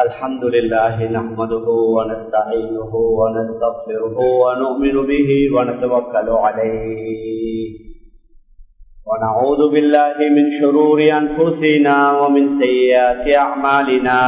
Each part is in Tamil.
الحمد لله نحمده ونستعينه ونستغفره ونؤمن به ونتوكل عليه ونعوذ بالله من شرور أنفسنا ومن سيئات أعمالنا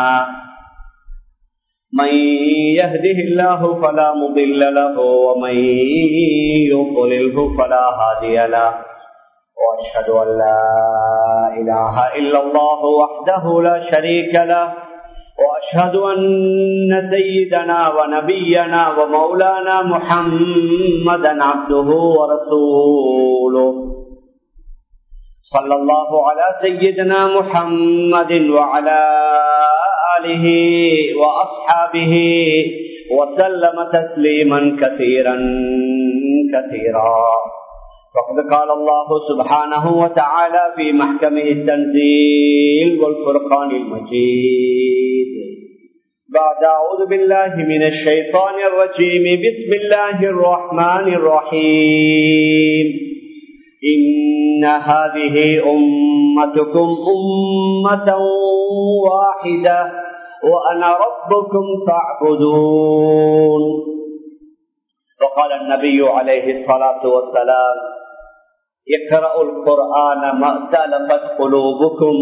من يهده الله فلا مضل له ومن يضلله فلا هادي له واشهد ان لا اله الا الله وحده لا شريك له واشهد ان سيدنا ونبينا ومولانا محمدا عبده ورسوله صلى الله على سيدنا محمد وعلى آله وأصحابه وسلم تسليما كثيرا كثيرا فقد قال الله سبحانه وتعالى في محكمه التنزيل والفرقان المجيد بعد أعوذ بالله من الشيطان الرجيم بسم الله الرحمن الرحيم إن هذه أمتكم أمة واحدة وأنا ربكم فاعبدون وقال النبي عليه الصلاة والسلام اقرأ القرآن ما اختلفت قلوبكم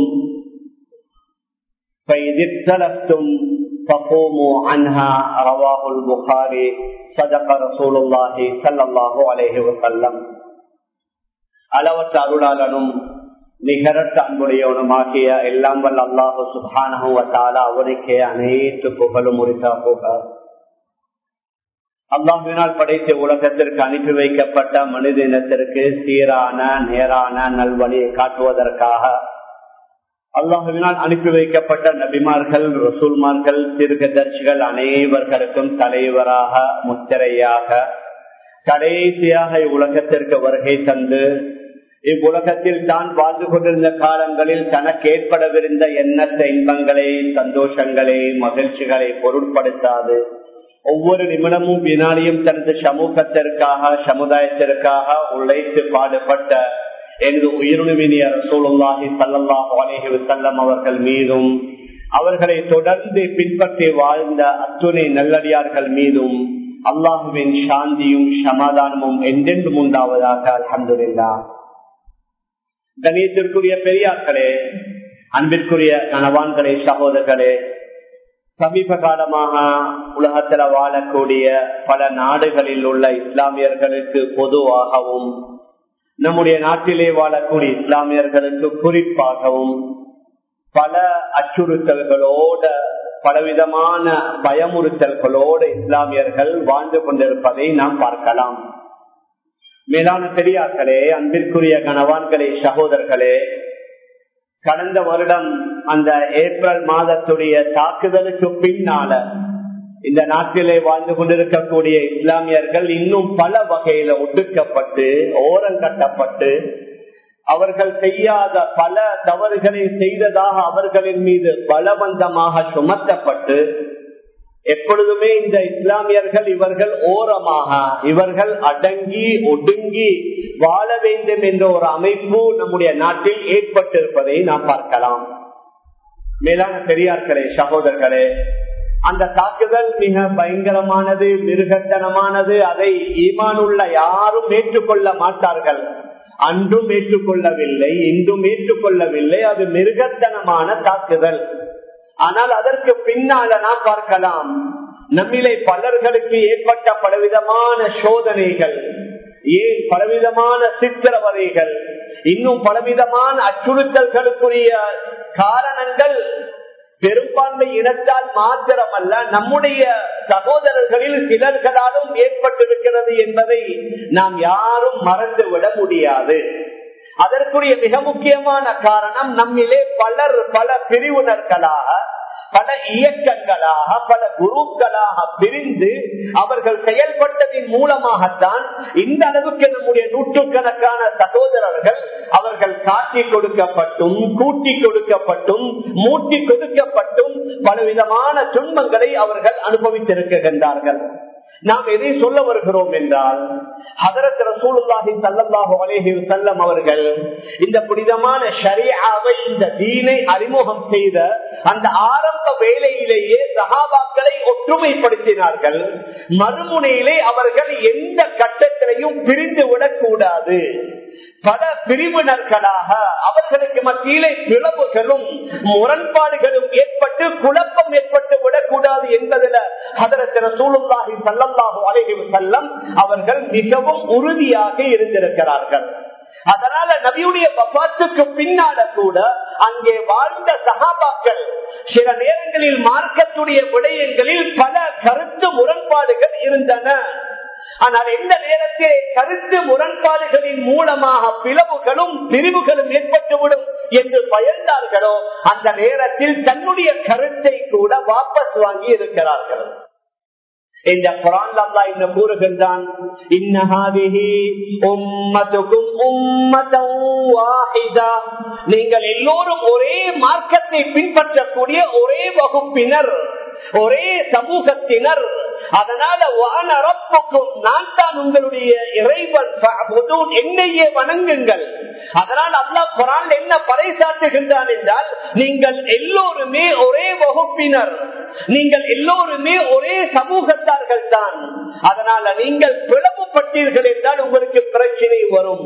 فإذ اختلفتم فقوموا عنها رواه البخاري صدق رسول الله صلى الله عليه وسلم அளவற்ற அருளாளனும் நிகரற்ற அன்புடையவனுமாகிய எல்லாம் வல்ல அல்லாஹு சுபானகுவத்தால அவனுக்கே அனைத்து புகழும் உரித்தா புகழ் அல்லாஹினால் படைத்த உலகத்திற்கு அனுப்பி வைக்கப்பட்ட மனித இனத்திற்கு சீரான நேரான நல்வழியை காட்டுவதற்காக அல்லாஹுவினால் அனுப்பி வைக்கப்பட்ட நபிமார்கள் ரசூல்மார்கள் தீர்க்கதர்சிகள் அனைவர்களுக்கும் தலைவராக முத்திரையாக கடைசியாக இவ்வுலகத்திற்கு வருகை தந்து இவ்வுலகத்தில் தான் வாழ்ந்து கொண்டிருந்த காலங்களில் தனக்கு ஏற்படவிருந்த எண்ணற்ற இன்பங்களை சந்தோஷங்களை மகிழ்ச்சிகளை பொருட்படுத்தாது ஒவ்வொரு நிமிடமும் வினாடியும் தனது சமூகத்திற்காக சமுதாயத்திற்காக உழைத்து பாடுபட்ட எனது உயிரினுமினிய சூழலாகி சல்லல்லாஹ் அலேஹி செல்லம் அவர்கள் மீதும் அவர்களை தொடர்ந்து பின்பற்றி வாழ்ந்த அத்துணை நல்லடியார்கள் மீதும் அல்லாஹுவின் சாந்தியும் சமாதானமும் என்றென்றும் உண்டாவதாக அலமதுல்லா கணியத்திற்குரிய பெரியார்களே அன்பிற்குரிய கணவான்களே சகோதரர்களே சமீப காலமாக உலகத்தில் வாழக்கூடிய பல நாடுகளில் உள்ள இஸ்லாமியர்களுக்கு பொதுவாகவும் நம்முடைய நாட்டிலே வாழக்கூடிய இஸ்லாமியர்களுக்கு குறிப்பாகவும் பல அச்சுறுத்தல்களோட பலவிதமான பயமுறுத்தல்களோடு இஸ்லாமியர்கள் வாழ்ந்து கொண்டிருப்பதை நாம் பார்க்கலாம் மேலான பெரியார்களே அன்பிற்குரிய கணவான்களே சகோதரர்களே கடந்த வருடம் அந்த ஏப்ரல் மாதத்துடைய தாக்குதலுக்கு பின்னால இந்த நாட்டிலே வாழ்ந்து கொண்டிருக்கக்கூடிய இஸ்லாமியர்கள் இன்னும் பல வகையில ஒடுக்கப்பட்டு ஓரங்கட்டப்பட்டு அவர்கள் செய்யாத பல தவறுகளை செய்ததாக அவர்களின் மீது பலவந்தமாக சுமத்தப்பட்டு எப்பொழுதுமே இந்த இஸ்லாமியர்கள் இவர்கள் ஓரமாக இவர்கள் அடங்கி ஒடுங்கி வாழ வேண்டும் என்ற ஒரு அமைப்பு நம்முடைய நாட்டில் ஏற்பட்டிருப்பதை நாம் பார்க்கலாம் மேலான பெரியார்களே சகோதரர்களே அந்த தாக்குதல் மிக பயங்கரமானது மிருகத்தனமானது அதை ஈமானுள்ள யாரும் ஏற்றுக்கொள்ள மாட்டார்கள் அன்றும் ஏற்றுக்கொள்ளவில்லை இன்றும் ஏற்றுக்கொள்ளவில்லை அது மிருகத்தனமான தாக்குதல் ஆனால் அதற்கு பின்னால நாம் பார்க்கலாம் நம்மிலே பலர்களுக்கு ஏற்பட்ட பலவிதமான சோதனைகள் ஏன் பலவிதமான சித்திரவதைகள் இன்னும் பலவிதமான அச்சுறுத்தல்களுக்குரிய காரணங்கள் பெரும்பான்மை இனத்தால் மாத்திரமல்ல நம்முடைய சகோதரர்களில் சிலர்களாலும் ஏற்பட்டிருக்கிறது என்பதை நாம் யாரும் மறந்துவிட முடியாது அதற்குரிய மிக முக்கியமான காரணம் நம்மிலே பலர் பல பிரிவினர்களாக பல இயக்கங்களாக பல குருக்களாக பிரிந்து அவர்கள் செயல்பட்டதின் மூலமாகத்தான் இந்த அளவுக்கு நம்முடைய நூற்றுக்கணக்கான சகோதரர்கள் அவர்கள் காட்டி கொடுக்கப்பட்டும் கூட்டி கொடுக்கப்பட்டும் மூட்டி கொடுக்கப்பட்டும் பலவிதமான துன்பங்களை அவர்கள் அனுபவித்திருக்கின்றார்கள் நாம் எதை சொல்ல வருகிறோம் என்றால் ஹதரத் ரசூலுல்லாஹி ஸல்லல்லாஹு அலைஹி வஸல்லம் அவர்கள் இந்த புனிதமான ஷரீஆவை இந்த தீனை அறிமுகம் செய்த அந்த ஆரம்ப வேலையிலேயே சஹாபாக்களை ஒற்றுமைப்படுத்தினார்கள் மறுமுனையிலே அவர்கள் எந்த கட்டத்திலையும் பிரிந்து விடக்கூடாது பல பிரிவினர்களாக அவர்களுக்கு மத்தியிலே பிளவுகளும் முரண்பாடுகளும் ஏற்பட்டு குழப்பம் ஏற்பட்டு விடக்கூடாது என்பதில் அதற்கு சூழ்நிலாகி சல்லல்லாஹு அலைஹி செல்லம் அவர்கள் மிகவும் உறுதியாக இருந்திருக்கிறார்கள் அதனால நபியுடைய பப்பாத்துக்கு பின்னால கூட அங்கே வாழ்ந்த சகாபாக்கள் சில நேரங்களில் மார்க்கத்துடைய விடயங்களில் பல கருத்து முரண்பாடுகள் இருந்தன ஆனால் எந்த நேரத்தில் கருத்து முரண்பாடுகளின் மூலமாக பிளவுகளும் பிரிவுகளும் ஏற்பட்டுவிடும் என்று பயந்தார்களோ அந்த நேரத்தில் தன்னுடைய கருத்தை கூட வாபஸ் வாங்கி இருக்கிறார்கள் இந்த குரான் அல்லா என்ன கூறுகின்றான் நீங்கள் எல்லோரும் ஒரே மார்க்கத்தை பின்பற்றக்கூடிய ஒரே வகுப்பினர் ஒரே சமூகத்தினர் அதனால வானரப்புக்கும் நான் தான் உங்களுடைய இறைவன் என்னையே வணங்குங்கள் அதனால் அல்லா குரான் என்ன பறைசாட்டுகின்றான் என்றால் நீங்கள் எல்லோருமே ஒரே வகுப்பினர் நீங்கள் எல்லோருமே ஒரே சமூகத்தார்கள் தான் அதனால நீங்கள் பிளவுபட்டீர்கள் என்றால் உங்களுக்கு பிரச்சனை வரும்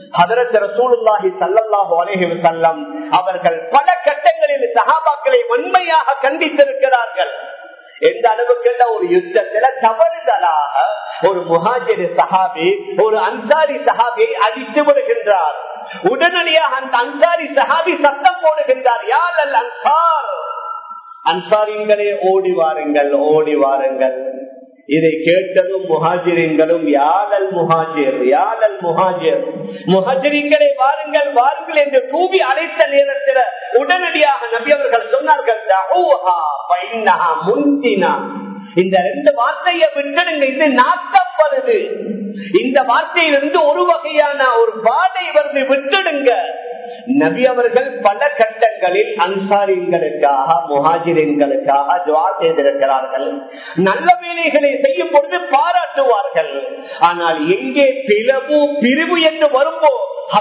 அவர்கள் பல கட்டங்களில் சகாபாக்களை வன்மையாக கண்டித்திருக்கிறார்கள் எந்த அளவுக்கு ஒரு யுத்தத்துல தவறுதலாக ஒரு முஹாஜிரி சஹாபி ஒரு அன்சாரி சஹாபியை அடித்து விடுகின்றார் உடனடியாக அந்த அன்சாரி சஹாபி சத்தம் போடுகின்றார் யார் அல் அன்சார் அன்சாரிங்களே ஓடி வாருங்கள் ஓடி வாருங்கள் இதை கேட்டதும் முஹாஜிரின்களும் யாழல் முஹாஜிர் யாழல் முஹாஜிர் முஹாஜிரின்களை வாருங்கள் வாருங்கள் என்று கூவி அழைத்த நேரத்தில் உடனடியாக நபி அவர்கள் சொன்னார்கள் இந்த ரெண்டு வார்த்தையை விட்டுடுங்க இது நாட்டம் வருது இந்த வார்த்தையிலிருந்து ஒரு வகையான ஒரு வாடை வருது விட்டுடுங்க நபி அவர்கள் பல கட்டங்களில் அன்சாரிங்களுக்காக முஹாஜிரின்களுக்காக துவா செய்திருக்கிறார்கள் நல்ல வேலைகளை செய்யும் பொழுது பாராட்டுவார்கள் ஆனால் எங்கே பிளவு பிரிவு என்று வரும்போ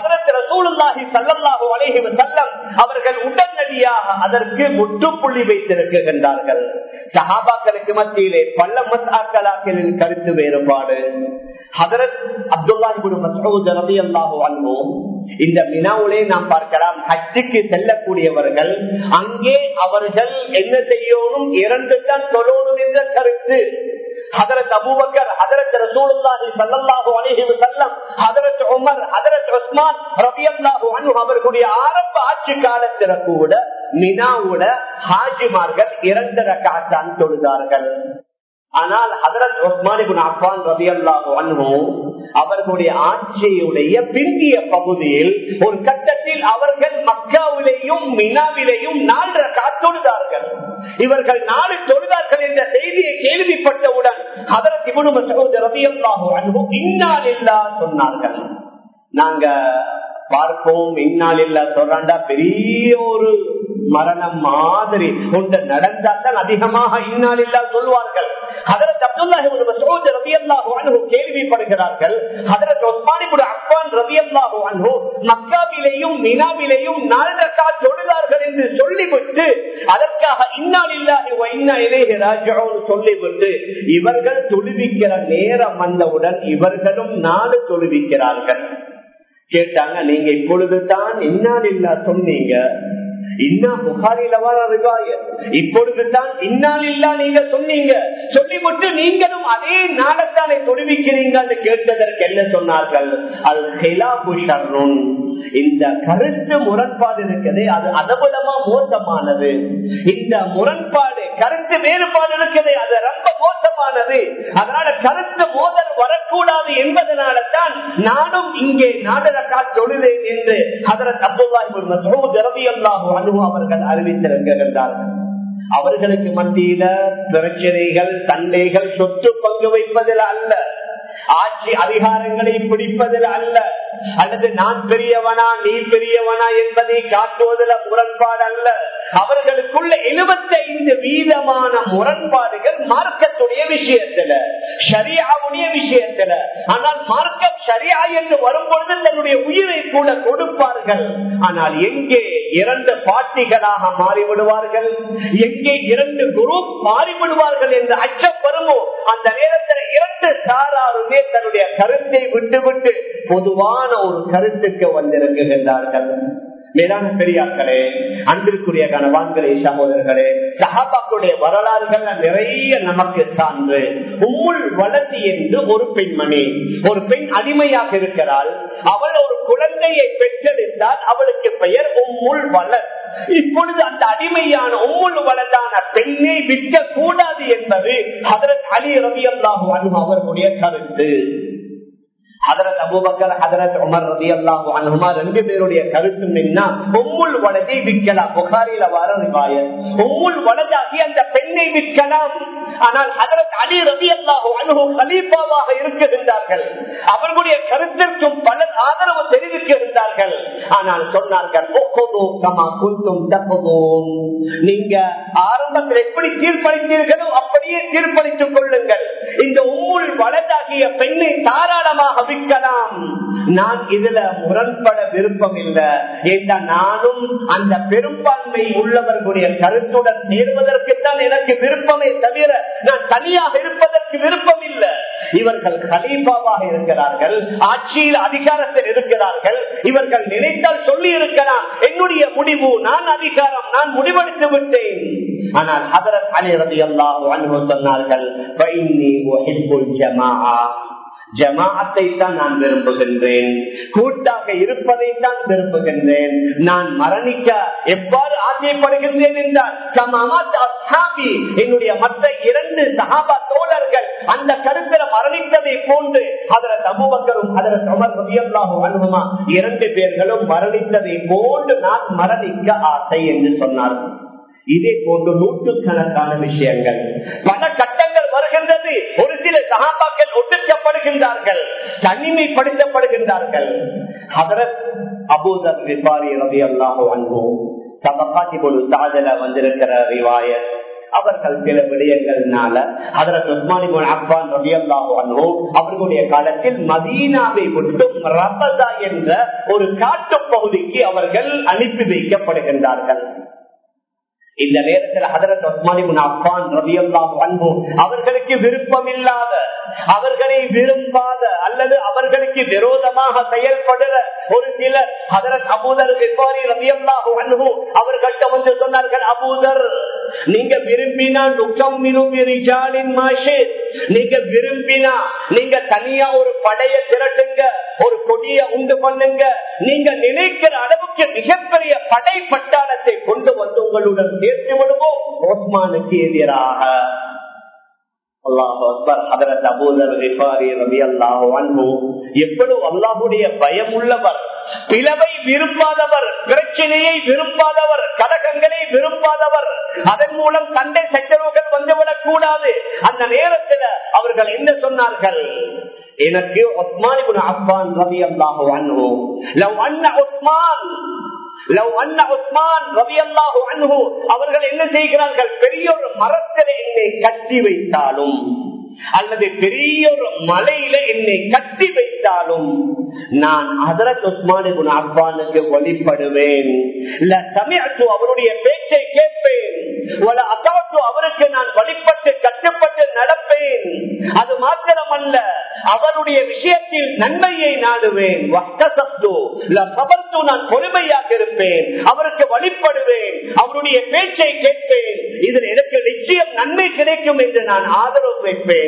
அவர்கள் உடனடியாக அதற்கு முற்றுப்புள்ளி வைத்திருக்கின்றார்கள் சஹாபாக்களுக்கு மத்தியிலே பல மசாக்கலாக்களின் கருத்து வேறுபாடு ஹதரத் அப்துல்லாஹி இந்த மினாவுலே நாம் பார்க்கலாம் ஹஜ்ஜுக்கு செல்லக்கூடியவர்கள் அங்கே அவர்கள் என்ன செய்யணும் இரண்டு தான் தொழணும் என்ற கருத்து ஹதரத் அபூபக்கர் ஹதரத் ரசூலுல்லாஹி ஸல்லல்லாஹு அலைஹி வஸல்லம் ஹதரத் உமர் ஹதரத் உஸ்மான் ரலியல்லாஹு அன்ஹு அவர்களுடைய ஆரம்ப ஆட்சி காலத்தில கூட மினாவுல ஹாஜிமார்கள் இரண்டு ரக்காத் தான் தொழுதார்கள் ஆனால் ஹதரத் உஸ்மானிபின் அப்பான் ரவி அல்லாஹு அன்ஹோ அவர்களுடைய ஆட்சியுடைய பிந்திய பகுதியில் ஒரு கட்டத்தில் அவர்கள் மக்காவிலேயும் மினாவிலேயும் நாலு காத்தொழுதார்கள் இவர்கள் நாலு தொழுதார்கள் என்ற செய்தியை கேள்விப்பட்டவுடன் ஹதரத் இபுனு மசூத் ரவி அல்லாஹு அன்ஹோ இன்னால் இல்லா சொன்னார்கள் நாங்க பார்ப்போம் இன்னால் இல்லா சொல்றாண்டா பெரிய ஒரு மரணம் மாதிரி ஒன்று நடந்தால்தான் அதிகமாக இன்னால் இல்லா சொல்வார்கள் அதற்கு கேள்விப்படுகிறார்கள் அதற்கு அப்பான் ரவி அல்லாஹு மக்காவிலேயும் மினாவிலேயும் நாலரக்கா தொழுதார்கள் என்று சொல்லிவிட்டு அதற்காக இன்னால் இல்லாத இன்னா இளையராஜோடு சொல்லிவிட்டு இவர்கள் தொழுவிக்கிற நேரம் வந்தவுடன் இவர்களும் நாடு தொழுவிக்கிறார்கள் கேட்டாங்க நீங்க இப்பொழுதுதான் இன்னால் இல்லா சொன்னீங்க இன்னா புகாரில வர ரிவாயத் இப்பொழுதுதான் இன்னால் இல்லா நீங்க சொன்னீங்க சொல்லிவிட்டு நீங்களும் அதே நாடத்தானே தொடுவிக்கிறீங்க கேட்டதற்கு என்ன சொன்னார்கள் அல் ஹிலாபு ஷர்ருன் இந்த கருத்து முரண்பாடு இருக்குது அது அதவிடமா மோசமானது இந்த முரண்பாடு கருத்து வேறுபாடு இருக்குது அது ரொம்ப மோசமானது அதனால கருத்து மோதல் வரக்கூடாது என்பதனால தான் நானும் இங்கே நாடகா தொழுதேன் என்று அதற்கு அப்துல்லாஹி அவர்கள் அறிவித்திருக்கின்றார்கள் அவர்களுக்கு மத்தியில பிரச்சனைகள் சண்டைகள் சொத்து பங்கு வைப்பதில் அல்ல ஆட்சி அதிகாரங்களை பிடிப்பதில் அல்ல அல்லது நான் பெரியவனா நீ பெரியவனா என்பதை காட்டுவதில் முரண்பாடு அல்ல அவர்களுக்குள்ள எழுபத்தைந்து வீதமான முரண்பாடுகள் மார்க்க மார்க்கத்துடைய விஷயத்துல ஷரியாவுடைய விஷயத்துல ஆனால் மார்க்கம் ஷரியா என்று வரும்பொழுது தன்னுடைய உயிரை கூட கொடுப்பார்கள் ஆனால் எங்கே இரண்டு பாட்டிகளாக மாறிவிடுவார்கள் எங்கே இரண்டு குரூப் மாறிவிடுவார்கள் என்று அச்சம் வருமோ அந்த நேரத்தில் இரண்டு சாராருமே தன்னுடைய கருத்தை விட்டுவிட்டு பொதுவான ஒரு கருத்துக்கு வந்திருக்கின்றார்கள் மேலான பெரியார்களே அன்பிற்குரிய கணவான்களே சகோதரர்களே சஹாபாக்களுடைய வரலாறுகள் நிறைய நமக்கு சான்று உம்முள் வளர்ச்சி என்று ஒரு பெண்மணி ஒரு பெண் அடிமையாக இருக்கிறாள் அவள் ஒரு குழந்தையை பெற்றெடுத்தால் அவளுக்கு பெயர் உம்முள் வளர் இப்பொழுது அந்த அடிமையான உம்முள் வளர்ந்தான பெண்ணை விற்க கூடாது என்பது அதற்கு அலி ரவி அல்லாஹு அவர்களுடைய கருத்து ஹதரத் அபுபக்கர் ஹதரத் உமர் ரதி அல்லாஹு அனுமா ரெண்டு பேருடைய கருத்து என்ன உம்முள் வலதை விற்கலாம் புகாரில வர ரிவாயத் உம்முள் வலதாகி அந்த பெண்ணை விற்கலாம் ஆனால் ஹதரத் அலி ரதி அல்லாஹு அனுகு கலீஃபாவாக இருக்குகின்றார்கள் அவர்களுடைய கருத்திற்கும் பலர் ஆதரவு தெரிவிக்கின்றார்கள் ஆனால் சொன்னார்கள் நீங்க ஆரம்பத்தில் எப்படி தீர்ப்பளித்தீர்களோ அப்படியே தீர்ப்பளித்துக் கொள்ளுங்கள் இந்த உம்முள் வலதாகிய பெண்ணை தாராளமாக விற்கலாம் நான் இதுல முரண்பட விருப்பம் இல்லை ஏன்னா நானும் அந்த பெரும்பான்மை உள்ளவர்களுடைய கருத்துடன் சேருவதற்குத்தான் எனக்கு விருப்பமே தவிர நான் தனியாக இருப்பதற்கு விருப்பம் இல்லை இவர்கள் கலீபாவாக இருக்கிறார்கள் ஆட்சியில் அதிகாரத்தில் இருக்கிறார்கள் இவர்கள் நினைத்தால் சொல்லி இருக்கலாம் என்னுடைய முடிவு நான் அதிகாரம் நான் முடிவெடுத்து விட்டேன் ஆனால் அதரத் அலிரதி அல்லாஹ் சொன்னார்கள் ஜமாஅத்தை தான் நான் விரும்புகின்றேன் கூட்டாக இருப்பதை தான் விரும்புகின்றேன் நான் மரணிக்க எவ்வாறு ஆசைப்படுகின்றேன் என்றால் என்னுடைய மற்ற இரண்டு சகாபா தோழர்கள் அந்த கருத்தில் மரணித்ததை போன்று அதர சமூகக்கரும் அதர சமர் ரவியல்லாஹு அனுபமா இரண்டு பேர்களும் மரணித்ததை போன்று நான் மரணிக்க ஆசை என்று சொன்னார்கள் இதே போன்று நூற்றுக்கணக்கான விஷயங்கள் பல கட்டங்கள் வருகின்றது ஒரு சில சகாபாக்கள் ஒடுக்கப்படுகின்றார்கள் தனிமைப்படுத்தப்படுகின்றார்கள் அதரத் அபூதர் விபாரி ரவி அல்லாஹோ அன்போம் சமகாட்சி பொழுது தாஜல வந்திருக்கிற ரிவாயத் அவர்கள் சில விடயங்கள்னால அதற்கு உஸ்மானிபுன் அப்பான் ரபியல்லாஹு அன்ஹு அவர்களுடைய காலத்தில் மதீனாவை விட்டும் ரபதா என்ற ஒரு காட்டு பகுதிக்கு அவர்கள் அனுப்பி வைக்கப்படுகின்றார்கள் இந்த நேரத்தில் ஹதரத் உஸ்மானிபுன் அப்பான் ரபியல்லாஹு அன்ஹு அவர்களுக்கு விருப்பம் இல்லாத அவர்களை விரும்பாத அல்லது அவர்களுக்கு விரோதமாக செயல்படுற ஒரு சிலர் ஹதரத் அபூதர் விபாரி ரபியல்லாஹு அன்ஹு அவர்கள்ட்ட வந்து சொன்னார்கள் அபூதர் நீங்க விரும்பினா துக்கம் மினுபிரிஜாலின் மாஷே நீங்க விரும்பினா நீங்க தனியா ஒரு படைய திரட்டுங்க ஒரு கொடிய உண்டு பண்ணுங்க நீங்க நினைக்கிற அளவுக்கு மிகப்பெரிய படை பட்டாளத்தை கொண்டு வந்து உங்களுடன் சேர்த்து விடுவோம் ஓஸ்மானுக்கு எதிராக எவ்வளவு அல்லாஹுடைய பயம் உள்ளவர் பிளவை விரும்பாதவர் பிரச்சனையை விரும்பாதவர் கலகங்களை விரும்பாதவர் அதன் மூலம் சண்டை சச்சரவுகள் வந்துவிடக் கூடாது அந்த நேரத்தில் அவர்கள் என்ன சொன்னார்கள் எனக்கு ஒஸ்மான் அப்பான் ரவி அல்லாஹு அன்ஹு லவ் அண்ண ஒஸ்மான் லவ் அண்ண உஸ்மான் ரவி அல்லாஹு அன்ஹு அவர்கள் என்ன செய்கிறார்கள் பெரிய ஒரு மரத்தில் என்னை கட்டி வைத்தாலும் அல்லது பெரிய ஒரு மலையில என்னை கட்டி வைத்தாலும் நான் அதரத் உஸ்மானு அப்பானுக்கு வழிபடுவேன் அவருடைய பேச்சை கேட்பேன் அவருக்கு நான் வழிபட்டு கட்டுப்பட்டு நடப்பேன் அது மாத்திரமல்ல அவருடைய விஷயத்தில் நன்மையை நாடுவேன் நான் பொறுமையாக இருப்பேன் அவருக்கு வழிபடுவேன் அவருடைய பேச்சை கேட்பேன் இதில் எனக்கு நிச்சயம் நன்மை கிடைக்கும் என்று நான் ஆதரவு வைப்பேன்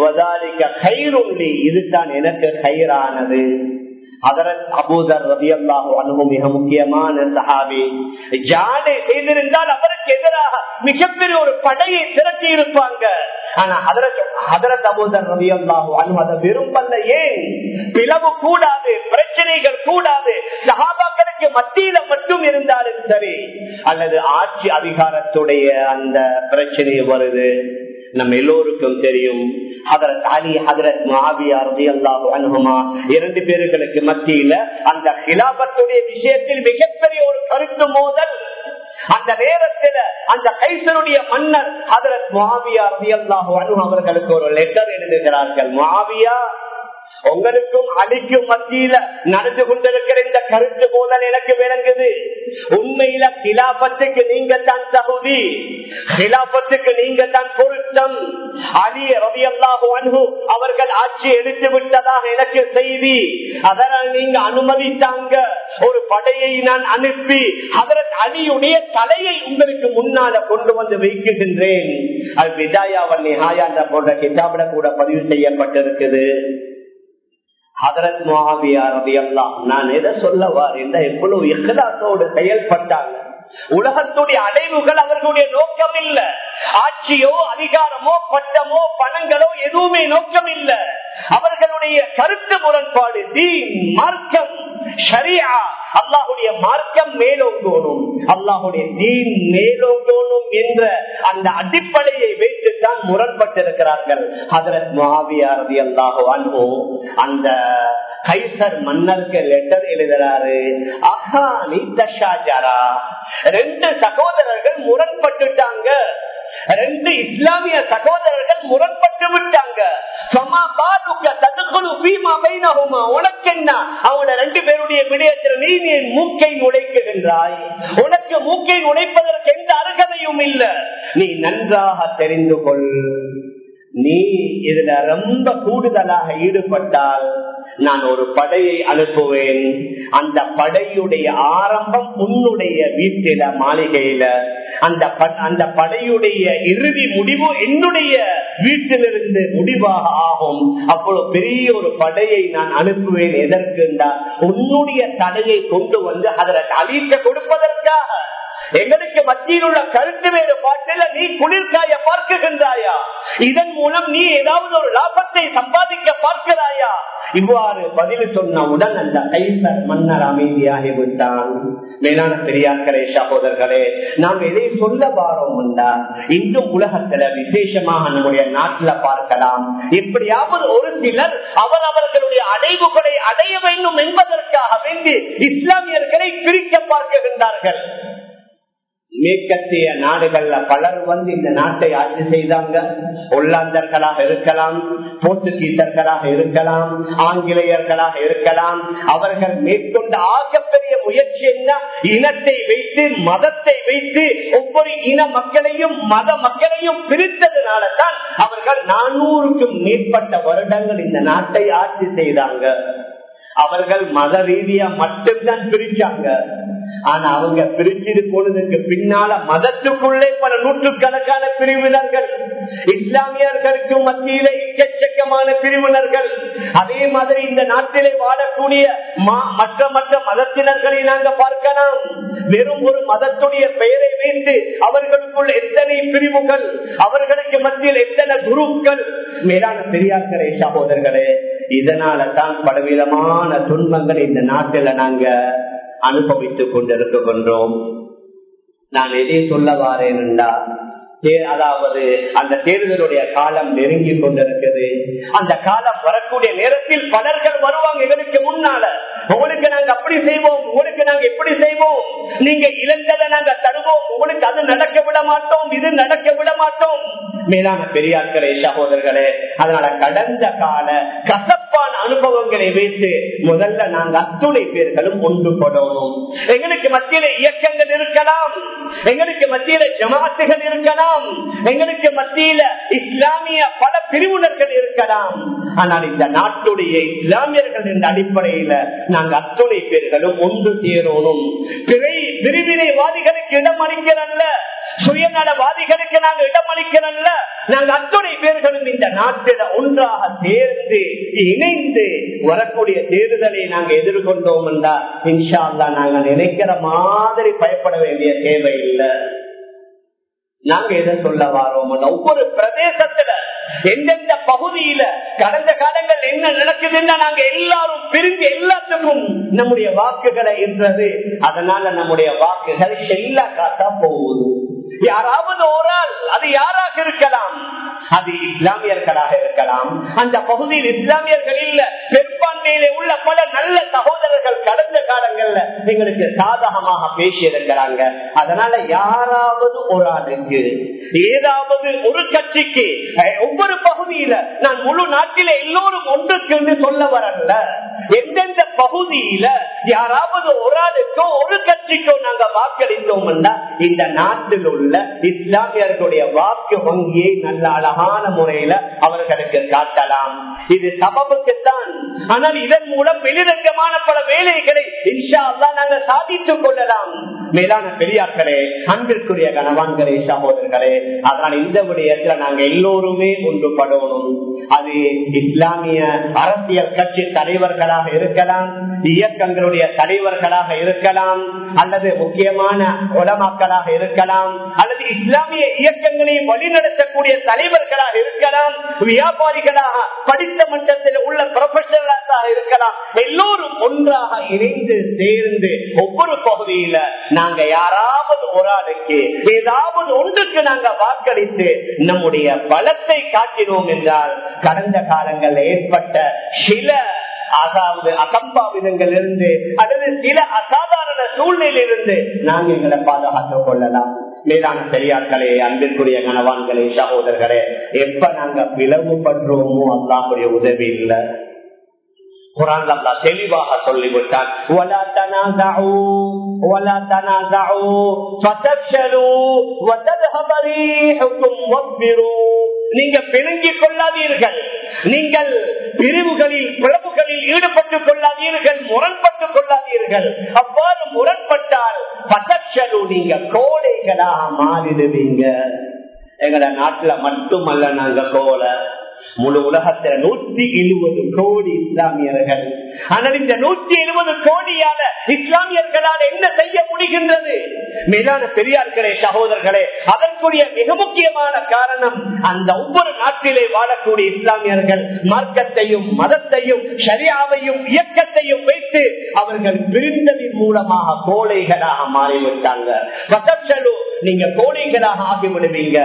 இதுதான் எனக்கு கயிறானது அதரத் அபூதர் ரவி அல்லாஹு அனுபவம் மிக முக்கியமான சஹாபி ஜாடை செய்திருந்தால் அவருக்கு எதிராக மிகப்பெரிய ஒரு படையை திரட்டி இருப்பாங்க ஆனா அதரத் அபூதர் ரவி அல்லாஹு அனு அதை விரும்பல ஏன் பிளவு கூடாது பிரச்சனைகள் கூடாது சஹாபாக்களுக்கு மத்தியில மட்டும் இருந்தாலும் சரி அல்லது ஆட்சி அதிகாரத்துடைய அந்த பிரச்சனை வருது நம்ம எல்லோருக்கும் தெரியும் ஹதரத் அலி ஹதரத் மாவியா ரதி அல்லாஹு அனுகுமா இரண்டு பேர்களுக்கு மத்தியில அந்த கிலாபத்துடைய விஷயத்தில் மிகப்பெரிய ஒரு கருத்து மோதல் அந்த நேரத்தில் அந்த கைசருடைய மன்னர் ஹதரத் மாவியா ரலியல்லாஹு அன்ஹு அவர்களுக்கு ஒரு லெட்டர் எழுதுகிறார்கள் மாவியா உங்களுக்கும் அடிக்கும் மத்தியில நடந்து கொண்டிருக்கிற இந்த கருத்து போதல் எனக்கு விளங்குது உண்மையில கிலாபத்துக்கு நீங்க தான் தகுதி கிலாபத்துக்கு நீங்க தான் பொருத்தம் அலி ரவி அல்லாஹு அன்பு அவர்கள் ஆட்சி எடுத்து விட்டதாக எனக்கு செய்தி அதனால் நீங்க அனுமதித்தாங்க ஒரு படையை நான் அனுப்பி அதற்கு அலியுடைய தலையை உங்களுக்கு முன்னால கொண்டு வந்து வைக்குகின்றேன் அது விதாயாவன் நிஹாயா போன்ற கிதாபில கூட பதிவு செய்யப்பட்டிருக்குது ஹதரத் மகாபியா ரவி எல்லாம் நான் எதை சொல்ல வாரேன் எவ்வளவு இஹ்லாசோடு செயல்பட்டாங்க உலகத்துடைய அடைவுகள் அவர்களுடைய நோக்கம் இல்ல ஆட்சியோ அதிகாரமோ பட்டமோ பணங்களோ எதுவுமே நோக்கம் இல்ல அவர்களுடைய கருத்து முரண்பாடு தீன் மார்க்கம் ஷரியா அல்லாஹுடைய மார்க்கம் மேலோங்கோணும் அல்லாஹுடைய தீன் மேலோங்கோணும் என்ற அந்த அடிப்படையை வைத்துத்தான் முரண்பட்டிருக்கிறார்கள் ஹதரத் மகாவியார் ரவி அல்லாஹோ அன்போ அந்த கைசர் மன்னருக்கு லெட்டர் எழுதுறாரு அஹா நீ தஷாஜாரா ரெண்டு சகோதரர்கள் முரண்பட்டுட்டாங்க ரெண்டு இஸ்லாமிய சகோதரர்கள் முரண்பட்டு விட்டாங்க உனக்கு என்ன அவங்கள ரெண்டு பேருடைய விடயத்தில் நீ என் மூக்கை நுழைக்குகின்றாய் உனக்கு மூக்கை நுழைப்பதற்கு எந்த அருகதையும் இல்ல நீ நன்றாக தெரிந்து கொள் நீ இதுல ரொம்ப கூடுதலாக ஈடுபட்டால் நான் ஒரு படையை அனுப்புவேன் அந்த படையுடைய ஆரம்பம் உன்னுடைய வீட்டில மாளிகையில அந்த அந்த படையுடைய இறுதி முடிவு என்னுடைய வீட்டிலிருந்து முடிவாக ஆகும் அப்பொழுது பெரிய ஒரு படையை நான் அனுப்புவேன் எதற்கு உன்னுடைய தலையை கொண்டு வந்து அதில் அழிக்க கொடுப்பதற்காக எங்களுக்கு மத்தியில் உள்ள கருத்து வேறுபாட்டில் நீ குளிர்காய பார்க்குகின்றாயா இதன் மூலம் நீ ஏதாவது ஒரு லாபத்தை சம்பாதிக்க பார்க்கிறாயா இவ்வாறு பதில் சொன்னவுடன் அந்த கைசர் மன்னர் அமைதியாகி விட்டான் மேலான பெரியார்களே சகோதரர்களே நாம் எதை சொல்ல வாரோம் இன்றும் உலகத்துல விசேஷமாக நம்முடைய நாட்டுல பார்க்கலாம் எப்படியாவது ஒரு சிலர் அவர் அவர்களுடைய அடைவுகளை அடைய வேண்டும் என்பதற்காக வேண்டி இஸ்லாமியர்களை பிரிக்க பார்க்கின்றார்கள் மேற்கத்திய நாடுகள்ல பலர் வந்து இந்த நாட்டை ஆட்சி செய்தாங்க ஒல்லாந்தர்களாக இருக்கலாம் போர்த்துகீசர்களாக இருக்கலாம் ஆங்கிலேயர்களாக இருக்கலாம் அவர்கள் மேற்கொண்ட ஆகப்பெரிய முயற்சி என்ன இனத்தை வைத்து மதத்தை வைத்து ஒவ்வொரு இன மக்களையும் மத மக்களையும் பிரித்ததுனால தான் அவர்கள் நானூறுக்கும் மேற்பட்ட வருடங்கள் இந்த நாட்டை ஆட்சி செய்தாங்க அவர்கள் மத ரீதியா மட்டும்தான் பிரிச்சாங்க ஆனா அவங்க பிரிச்சது போனதுக்கு பின்னால மதத்துக்குள்ளே பல நூற்றுக்கணக்கான பிரிவினர்கள் இஸ்லாமியர்களுக்கு மத்தியில எக்கச்சக்கமான பிரிவினர்கள் அதே மாதிரி இந்த நாட்டிலே வாழக்கூடிய மற்ற மற்ற மதத்தினர்களை நாங்க பார்க்கலாம் வெறும் ஒரு மதத்துடைய பெயரை வைத்து அவர்களுக்குள் எத்தனை பிரிவுகள் அவர்களுக்கு மத்தியில் எத்தனை குருக்கள் மேலான பெரியார்களே சகோதரர்களே இதனால தான் பலவிதமான துன்பங்கள் இந்த நாட்டில நாங்க அனுபவித்துக் கொண்டிருக்கின்றோம் நான் எதை சொல்ல வாரேன்டா அதாவது அந்த தேர்தலுடைய காலம் நெருங்கி கொண்டிருக்குது அந்த காலம் வரக்கூடிய நேரத்தில் பலர்கள் வருவாங்க எங்களுக்கு முன்னால உங்களுக்கு நாங்க அப்படி செய்வோம் உங்களுக்கு நாங்க எப்படி செய்வோம் நீங்க இழந்ததை நாங்க தருவோம் உங்களுக்கு அது நடக்க விட மாட்டோம் இது நடக்க விட மாட்டோம் மேலான பெரியார்களே சகோதரர்களே அதனால கடந்த கால கசப்பான அனுபவங்களை வைத்து முதல்ல நாங்க அத்துணை பேர்களும் ஒன்றுபடணும் எங்களுக்கு மத்தியில இயக்கங்கள் இருக்கலாம் எங்களுக்கு மத்தியில ஜமாத்துகள் இருக்கலாம் எங்களுக்கு மத்தியில இஸ்லாமிய பல பிரிவினர்கள் இருக்கலாம் ஆனால் இந்த நாட்டுடைய இஸ்லாமியர்கள் என்ற அடிப்படையில நாங்க அத்துணை பேர்களும் ஒன்று சேரணும் பிறை பிரிவினைவாதிகளுக்கு இடம் அளிக்கிறல்ல சுயநலவாதிகளுக்கு நாங்க இடம் அளிக்கிறல்ல நாங்க அத்துணை பேர்களும் இந்த நாட்டில ஒன்றாக சேர்ந்து இணைந்து வரக்கூடிய தேர்தலை நாங்க எதிர்கொண்டோம் என்றா இன்ஷா அல்லா நாங்க நினைக்கிற மாதிரி பயப்பட வேண்டிய தேவை இல்லை நாங்க எதை சொல்ல வாரோம் ஒவ்வொரு பிரதேசத்துல எந்தெந்த பகுதியில கடந்த காலங்கள் என்ன நடக்குதுன்னா நாங்க எல்லாரும் பிரிஞ்சு எல்லாத்துக்கும் நம்முடைய வாக்குகளை என்றது அதனால நம்முடைய வாக்குகள் எல்லா காத்தா போகுது யாராவது ஒரு ஆள் அது யாராக இருக்கலாம் அது இஸ்லாமியர்களாக இருக்கலாம் அந்த பகுதியில் இஸ்லாமியர்கள் இல்ல பெரும்பான்மையிலே உள்ள பல நல்ல சகோதரர்கள் கடந்த காலங்கள்ல எங்களுக்கு சாதகமாக பேசி இருக்கிறாங்க அதனால யாராவது ஒரு ஆளுக்கு ஏதாவது ஒரு கட்சிக்கு அஹ், ஒவ்வொரு பகுதியில நான் முழு நாட்டில எல்லோரும் ஒன்றுக்கு சொல்ல வரல எந்தெந்த பகுதியில யாராவது ஒரு ஆளுக்கோ ஒரு கட்சிக்கோ நாங்க வாக்களித்தோம்னா இந்த நாட்டில் உள்ள இஸ்லாமியர்களுடைய வாக்கு வங்கியை நல்ல அழகான முறையில அவர்களுக்கு காட்டலாம் இது சபபுக்குத்தான் ஆனால் இதன் மூலம் வெளிரங்கமான பல வேலைகளை இன்ஷா அல்லா நாங்கள் சாதித்துக் கொள்ளலாம் மேலான பெரியார்களே அன்பிற்குரிய கணவான்களே சகோதரர்களே அதனால் இந்த விடயத்துல நாங்க எல்லோருமே ஒன்றுபடணும் அது இஸ்லாமிய அரசியல் கட்சி தலைவர்களாக இருக்கலாம் இயக்கங்களுடைய தலைவர்களாக இருக்கலாம் அல்லது முக்கியமான உலமாக்களாக இருக்கலாம் அல்லது இஸ்லாமிய இயக்கங்களை வழிநடத்தக்கூடிய தலைவர்களாக இருக்கலாம் வியாபாரிகளாக படித்த மட்டத்தில் உள்ள ப்ரொஃபஷனலாக இருக்கலாம் எல்லோரும் ஒன்றாக இணைந்து சேர்ந்து ஒவ்வொரு பகுதியில நாங்க யாராவது ஒரு ஆளுக்கு ஏதாவது ஒன்றுக்கு நாங்க வாக்களித்து நம்முடைய பலத்தை காட்டினோம் என்றால் கடந்த காலங்களில் ஏற்பட்ட சில அதாவது அசம்பாவிதங்கள் இருந்து அல்லது சில அசாதாரண சூழ்நிலையிலிருந்து நாங்க எங்களை பாதுகாத்துக் கொள்ளலாம் மேலான பெரியார்களே அன்பிற்குரிய கணவான்களே சகோதரர்களே எப்ப நாங்க பிளவுபடுறோமோ அல்லாஹுடைய உதவி இல்லை குரான் அல்லா தெளிவாக சொல்லிவிட்டான் وَلَا تَنَازَعُوا وَلَا تَنَازَعُوا فَتَفْشَلُوا وَتَذْهَبَ رِيحُكُمْ وَاصْبِرُوا நீங்க பிணங்கிக் கொள்ளாதீர்கள் நீங்கள் பிரிவுகளில் பிளவுகளில் ஈடுபட்டுக் கொள்ளாதீர்கள் முரண்பட்டுக் கொள்ளாதீர்கள் அவ்வாறு முரண்பட்டால் பதச்சலு நீங்க கோடைகளாக மாறிடுவீங்க எங்கட நாட்டுல மட்டுமல்ல நாங்க கோலை முழு உலகத்துல நூத்தி எழுபது கோடி இஸ்லாமியர்கள் ஆனால் இந்த நூத்தி எழுபது கோடியால இஸ்லாமியர்களால் என்ன செய்ய முடிகின்றது மேலான பெரியார்களே சகோதரர்களே அதற்குரிய மிக முக்கியமான காரணம் அந்த ஒவ்வொரு நாட்டிலே வாழக்கூடிய இஸ்லாமியர்கள் மார்க்கத்தையும் மதத்தையும் சரியாவையும் இயக்கத்தையும் வைத்து அவர்கள் பிரிந்ததின் மூலமாக கோழைகளாக மாறிவிட்டாங்க வசச்சலு நீங்க கோழைகளாக ஆகிவிடுவீங்க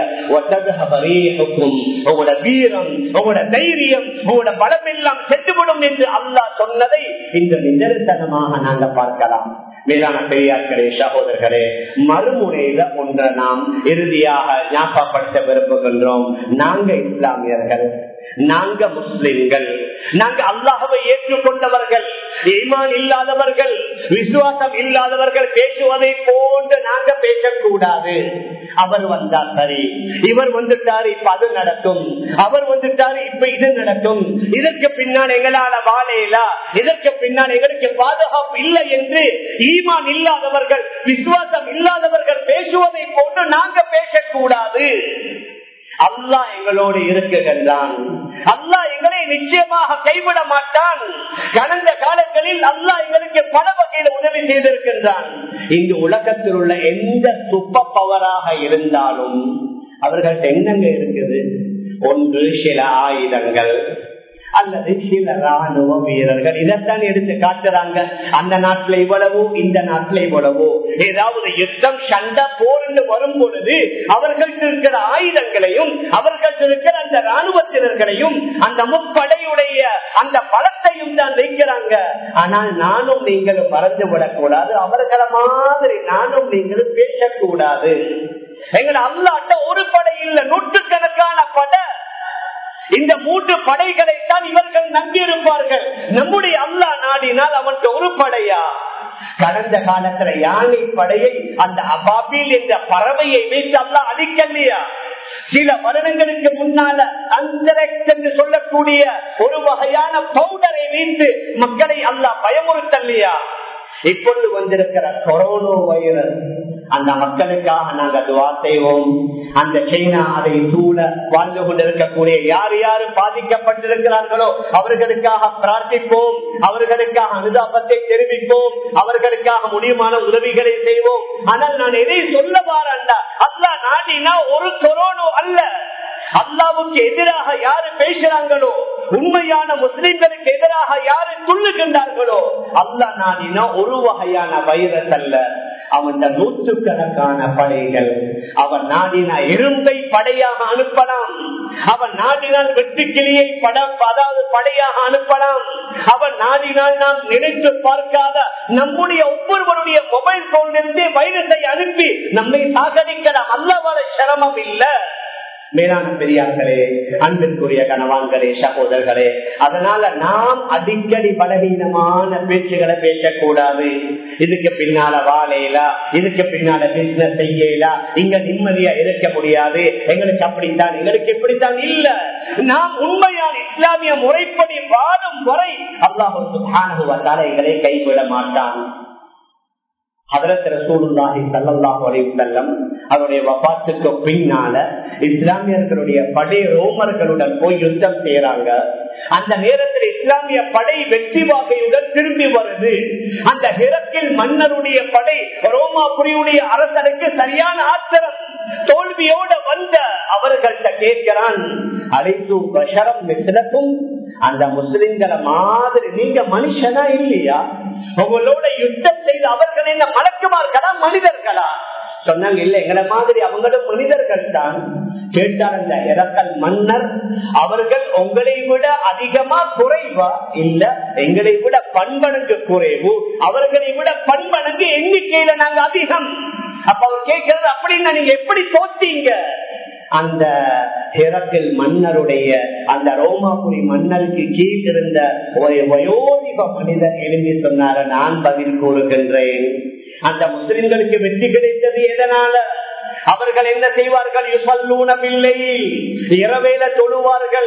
உங்களோட வீரம் உங்களோட தைரியம் உங்களோட பலம் எல்லாம் செட்டுவிடும் என்று அல்லாஹ் சொன்னதை இந்த நிதர்சனமாக நாங்க பார்க்கலாம் மேலான பெரியார்களே சகோதரர்களே மறுமுறையில ஒன்றை நாம் இறுதியாக ஞாபகப்படுத்த விரும்புகின்றோம் நாங்க இஸ்லாமியர்கள் நாங்க முஸ்லிம்கள் நாங்க அல்லாஹவை ஏற்றுக்கொண்டவர்கள் ஈமான் இல்லாதவர்கள் விசுவாசம் இல்லாதவர்கள் பேசுவதை போன்று நாங்க பேசக்கூடாது அவர் வந்தா சரி இவர் வந்துட்டாரு இப்ப அது நடக்கும் அவர் வந்துட்டாரு இப்ப இது நடக்கும் இதற்கு பின்னால் எங்களால வாழையிலா இதற்கு பின்னால் எங்களுக்கு பாதுகாப்பு இல்லை என்று ஈமான் இல்லாதவர்கள் விசுவாசம் இல்லாதவர்கள் பேசுவதை போன்று நாங்க பேசக்கூடாது அல்லாஹ் எங்களோடு இருக்குகின்றான் அல்லாஹ் எங்களை நிச்சயமாக கைவிட மாட்டான் கடந்த காலங்களில் அல்லாஹ் எங்களுக்கு பல வகையில் உதவி செய்திருக்கின்றான் இந்த உலகத்தில் உள்ள எந்த சூப்பர் பவராக இருந்தாலும் அவர்கள்ட்ட என்னங்க இருக்குது ஒன்று சில ஆயுதங்கள் அல்லது சில ராணுவ வீரர்கள் இதைத்தான் எடுத்து காட்டுறாங்க அந்த நாட்டுல இவ்வளவோ இந்த நாட்டுல இவ்வளவோ ஏதாவது யுத்தம் சண்டை போர்ந்து வரும் பொழுது அவர்களுக்கு இருக்கிற ஆயுதங்களையும் அவர்களுக்கு இருக்கிற அந்த ராணுவத்தினர்களையும் அந்த முப்படையுடைய அந்த பலத்தையும் தான் வைக்கிறாங்க ஆனால் நானும் நீங்களும் மறந்து விடக்கூடாது அவர்களை மாதிரி நானும் நீங்களும் பேசக்கூடாது எங்களை அல்லாட்ட ஒரு படை இல்லை நூற்றுக்கணக்கான படை இந்த மூன்று படைகளைத்தான் இவர்கள் நம்பியிருப்பார்கள் நம்முடைய அல்லா நாடினால் அவனுக்கு ஒரு படையா கடந்த காலத்துல யானை படையை அந்த அபாபில் என்ற பறவையை வைத்து அல்லா அழிக்கலையா சில வருடங்களுக்கு முன்னால அந்தரக்ஸ் என்று சொல்லக்கூடிய ஒரு வகையான பவுடரை வைத்து மக்களை அல்லா பயமுறுத்தலையா இப்பொழுது வந்திருக்கிற கொரோனா வைரஸ் அந்த மக்களுக்காக நாங்கள் துவா செய்வோம் அந்த சைனா அதை சூழ வாழ்ந்து கொண்டிருக்கக்கூடிய யார் யாரு பாதிக்கப்பட்டிருக்கிறார்களோ அவர்களுக்காக பிரார்த்திப்போம் அவர்களுக்காக அனுதாபத்தை தெரிவிப்போம் அவர்களுக்காக முடியுமான உதவிகளை செய்வோம் ஆனால் நான் எதை சொல்ல வாரண்டா அல்லா நாடினா ஒரு கொரோனோ அல்ல அல்லாவுக்கு எதிராக யாரு பேசுறாங்களோ உண்மையான முஸ்லிம்களுக்கு எதிராக யாரு துள்ளுகின்றார்களோ அல்லா நாடினா ஒரு வகையான வைரஸ் அல்ல அவன் நூற்றுக்கணக்கான படைகள் அவன் நாடினா இரும்பை படையாக அனுப்பலாம் அவன் நாடினால் வெட்டுக்கிளியை படம் அதாவது படையாக அனுப்பலாம் அவன் நாடினால் நாம் நினைத்து பார்க்காத நம்முடைய ஒவ்வொருவருடைய மொபைல் போனிலிருந்து வைரஸை அனுப்பி நம்மை சாகடிக்கலாம் அல்லவர சிரமம் இல்லை மேலான பெரியார்களே அன்பிற்குரிய கணவான்களே சகோதரர்களே அதனால நாம் அடிக்கடி பலவீனமான பேச்சுகளை பேசக்கூடாது இதுக்கு பின்னால வாழையிலா இதுக்கு பின்னால பிசினஸ் செய்யலா இங்க நிம்மதியா இருக்க முடியாது எங்களுக்கு அப்படித்தான் எங்களுக்கு இப்படித்தான் இல்ல நாம் உண்மையான இஸ்லாமிய முறைப்படி வாழும் வரை அல்லாஹு சுபானுவத்தால எங்களை கைவிட மாட்டான் அதரத் ரசூலுல்லாஹி ஸல்லல்லாஹு அலைஹி வஸல்லம் அவருடைய வஃபாத்துக்கு பின்னால இஸ்லாமியர்களுடைய படை ரோமர்களுடன் போய் யுத்தம் செய்யறாங்க அந்த நேரத்தில் இஸ்லாமிய படை வெற்றி வாகையுடன் திரும்பி வருது அந்த ஹிரக்கில் மன்னருடைய படை ரோமாபுரியுடைய அரசனுக்கு சரியான ஆத்திரம் தோல்வியோட வந்த அவர்கள்ட்ட கேட்கிறான் அழைத்து பஷரம் மிசிலக்கும் அந்த முஸ்லிம்களை மாதிரி நீங்க மனுஷனா இல்லையா உங்களோட யுத்தம் செய்த அவர்கள் என்ன மலக்குமார்களா மனிதர்களா சொன்னாங்க இல்ல எங்களை மாதிரி அவங்களும் மனிதர்கள் தான் கேட்டார் அந்த இறக்கல் மன்னர் அவர்கள் உங்களை விட அதிகமா குறைவா இல்ல எங்களை விட பண்பனுக்கு குறைவு அவர்களை விட பண்பனுக்கு எண்ணிக்கையில நாங்க அதிகம் அப்ப அவர் கேட்கிறது அப்படின்னா நீங்க எப்படி தோத்தீங்க அந்த ஹெரக்கில் மன்னருடைய அந்த ரோமாபுரி மன்னருக்கு கீழ் இருந்த ஒரு வயோதிப மனிதர் எழுதி சொன்னார நான் பதில் கூறுகின்றேன் அந்த முஸ்லிம்களுக்கு வெற்றி கிடைத்தது எதனால அவர்கள் என்ன செய்வார்கள் இரவேல தொழுவார்கள்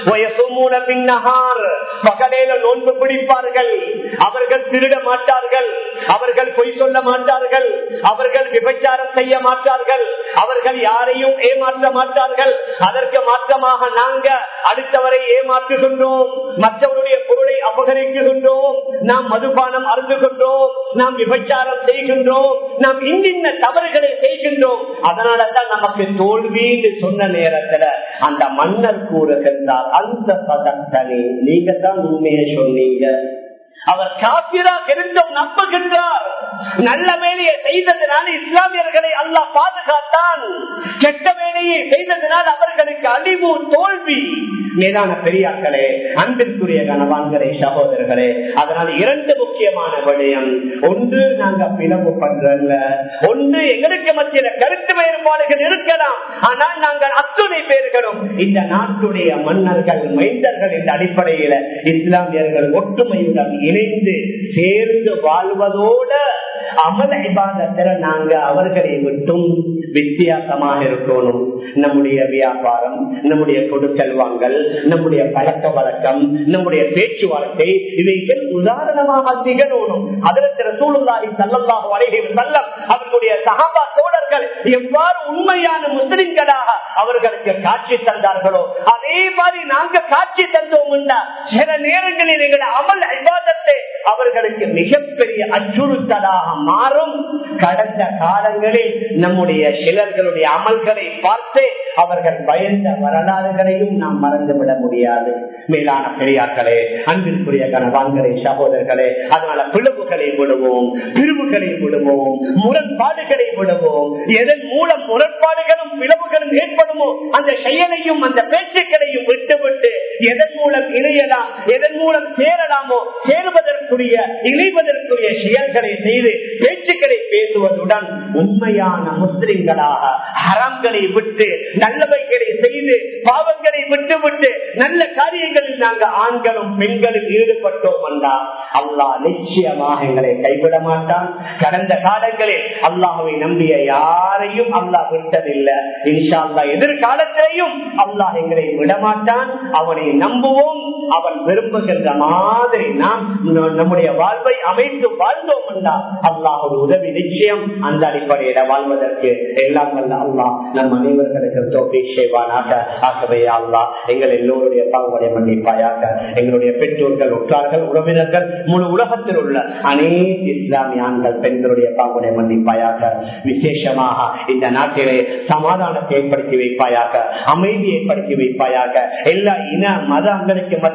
பகலேல நோன்பு பிடிப்பார்கள் அவர்கள் திருட மாட்டார்கள் அவர்கள் பொய் சொல்ல மாட்டார்கள் அவர்கள் விபச்சாரம் செய்ய மாட்டார்கள் அவர்கள் யாரையும் ஏமாற்ற மாட்டார்கள் அதற்கு மாற்றமாக நாங்க அடுத்தவரை ஏமாற்றுகின்றோம் மற்றவருடைய பொருளை அபகரிக்குகின்றோம் நாம் மதுபானம் அருந்துகின்றோம் நாம் விபச்சாரம் செய்கின்றோம் நாம் இன்னின்ன தவறுகளை செய்கின்றோம் அதனால தான் நமக்கு தோல்வி சொன்ன நேரத்துல அந்த மன்னர் கூறுகின்றார் அந்த பதத்தனி நீங்க தான் உண்மையை சொன்னீங்க அவர் காப்பிரா இருந்தும் நம்புகின்றார் நல்ல வேலையை செய்ததினால் இஸ்லாமியர்களை அல்லா பாதுகாத்தான் கெட்ட வேலையை செய்ததினால் அவர்களுக்கு அழிவு தோல்வி மேலான பெரியாக்களே அன்பிற்குரிய கனவான்களே சகோதரர்களே அதனால் இரண்டு முக்கியமான விடயம் ஒன்று நாங்க பிளவு பண்றல்ல ஒன்று எங்களுக்கு மத்தியில கருத்து வேறுபாடுகள் இருக்கலாம் ஆனால் நாங்கள் அத்துணை பேர்களும் இந்த நாட்டுடைய மன்னர்கள் மைந்தர்கள் என்ற அடிப்படையில இஸ்லாமியர்கள் ஒற்றுமையுடன் இணைந்து சேர்ந்து வாழ்வதோட அமல இபாதத்தில் நாங்க அவர்களை விட்டும் வித்தியாசமாக இருக்கணும் நம்முடைய வியாபாரம் நம்முடைய கொடுக்கல் வாங்கல் நம்முடைய பழக்க வழக்கம் நம்முடைய பேச்சுவார்த்தை இவைகள் உதாரணமாக திகழணும் அதற்கு சூழ்நிலை சல்லல்லாக வரைகை செல்லம் அவர்களுடைய சகாபா தோழர்கள் எவ்வாறு உண்மையான முஸ்லிம்களாக அவர்களுக்கு காட்சி தந்தார்களோ அதே மாதிரி நாங்க காட்சி தந்தோம் சில நேரங்களில் எங்களை அமல் ஐபாதத்தை அவர்களுக்கு மிகப்பெரிய அச்சுறுத்தலாக மாறும் கடந்த காலங்களில் நம்முடைய சிலர்களுடைய அமல்களை பார்த்து அவர்கள் பயந்த வரலாறுகளையும் நாம் மறந்துவிட முடியாது மேலான பெரியார்களே அன்பிற்குரிய கணவான்களே சகோதரர்களே அதனால பிளவுகளை விடுவோம் பிரிவுகளை விடுவோம் முரண்பாடுகளை விடுவோம் எதன் மூலம் முரண்பாடுகளும் பிளவுகளும் ஏற்படுமோ அந்த செயலையும் அந்த பேச்சுக்களையும் விட்டுவிட்டு எதன் மூலம் இணையலாம் எதன் மூலம் சேரலாமோ சேருவதற்குரிய இணைவதற்குரிய செயல்களை செய்து பேச்சுக்களை பேசுவதுடன் உண்மையான முஸ்லிம்களாக ஹராம்களை விட்டு நல்லவைகளை செய்து பாவங்களை விட்டு விட்டு நல்ல காரியங்களில் நாங்கள் ஆண்களும் பெண்களும் ஈடுபட்டோம் என்றால் அல்லாஹ் நிச்சயமாக எங்களை கைவிட மாட்டான் கடந்த காலங்களில் அல்லாஹுவை நம்பிய யாரையும் அல்லாஹ் விட்டதில்லை இன்ஷா அல்லா எதிர்காலத்திலையும் அல்லாஹ் எங்களை விடமாட்டான் அவனை நம்புவோம் அவன் விரும்புகின்ற மாதிரி நாம் நம்முடைய வாழ்வை அமைத்து வாழ்ந்தோம் என்றால் அல்லாஹோட உதவி நிச்சயம் அந்த அடிப்படையில வாழ்வதற்கு எல்லாம் வல்ல அல்லாஹ் நம் அனைவர்களுக்கு தோப்பி செய்வானாக ஆகவே அல்லாஹ் எங்கள் எல்லோருடைய பாவடைய மன்னிப்பாயாக எங்களுடைய பெற்றோர்கள் உற்றார்கள் உறவினர்கள் முழு உலகத்தில் உள்ள அனைத்து இஸ்லாமிய ஆண்கள் பெண்களுடைய பாவடைய மன்னிப்பாயாக விசேஷமாக இந்த நாட்டிலே சமாதானத்தை ஏற்படுத்தி வைப்பாயாக அமைதி ஏற்படுத்தி வைப்பாயாக எல்லா இன மதங்களுக்கு மத்திய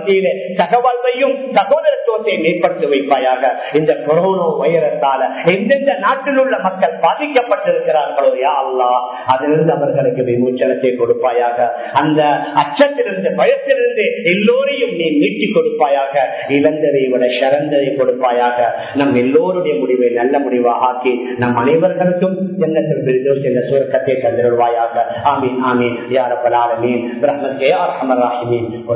மத்தியிலே தகவல்வையும் சகோதரத்துவத்தையும் ஏற்படுத்தி வைப்பாயாக இந்த கொரோனா வைரத்தால எந்தெந்த நாட்டில் உள்ள மக்கள் பாதிக்கப்பட்டிருக்கிறார்களோ யா அல்லா அதிலிருந்து அவர்களுக்கு விமோச்சனத்தை கொடுப்பாயாக அந்த அச்சத்திலிருந்து பயத்திலிருந்து எல்லோரையும் நீ மீட்டி கொடுப்பாயாக இழந்ததை விட சிறந்ததை கொடுப்பாயாக நம் எல்லோருடைய முடிவை நல்ல முடிவாக ஆக்கி நம் அனைவர்களுக்கும் ஜன்னத்தில் பிரிதோஸ் என்ற சுரக்கத்தை தந்திருவாயாக ஆமீன் ஆமீன் யாரப்பலாலமீன் பிரஹ்மத் ஜெயா ரஹமர் ராஹிமீன்